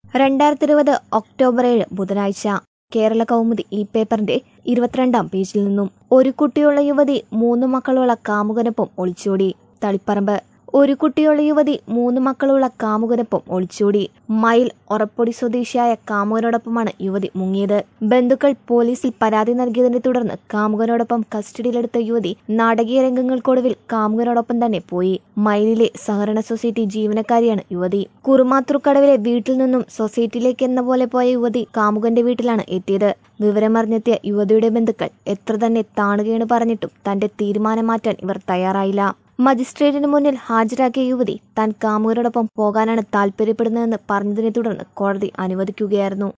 രണ്ടായിരത്തി ഇരുപത് ഒക്ടോബർ ഏഴ് ബുധനാഴ്ച കേരള കൗമുദി ഈ പേപ്പറിന്റെ ഇരുപത്തിരണ്ടാം പേജിൽ നിന്നും ഒരു കുട്ടിയുള്ള യുവതി മൂന്ന് മക്കളുള്ള കാമുകനൊപ്പം ഒളിച്ചോടി തളിപ്പറമ്പ് ഒരു കുട്ടിയുള്ള യുവതി മൂന്ന് മക്കളുള്ള കാമുകനൊപ്പം ഒളിച്ചോടി മയിൽ ഒറപ്പൊടി സ്വദേശിയായ കാമുകനോടൊപ്പമാണ് യുവതി മുങ്ങിയത് ബന്ധുക്കൾ പോലീസിൽ പരാതി നൽകിയതിനെ തുടർന്ന് കാമുകനോടൊപ്പം കസ്റ്റഡിയിലെടുത്ത യുവതി നാടകീയ രംഗങ്ങൾക്കൊടുവിൽ കാമുകനോടൊപ്പം തന്നെ പോയി മയിലിലെ സഹകരണ സൊസൈറ്റി ജീവനക്കാരിയാണ് യുവതി കുറുമാത്തൂർക്കടവിലെ വീട്ടിൽ നിന്നും സൊസൈറ്റിയിലേക്ക് എന്ന പോലെ പോയ യുവതി കാമുകന്റെ വീട്ടിലാണ് എത്തിയത് വിവരമറിഞ്ഞെത്തിയ യുവതിയുടെ ബന്ധുക്കൾ എത്ര തന്നെ താണുകയാണ് പറഞ്ഞിട്ടും തന്റെ തീരുമാനം മാറ്റാൻ ഇവർ തയ്യാറായില്ല മജിസ്ട്രേറ്റിന് മുന്നിൽ ഹാജരാക്കിയ യുവതി താൻ കാമുകരോടൊപ്പം പോകാനാണ് താല്പര്യപ്പെടുന്നതെന്ന് പറഞ്ഞതിനെ തുടർന്ന് കോടതി അനുവദിക്കുകയായിരുന്നു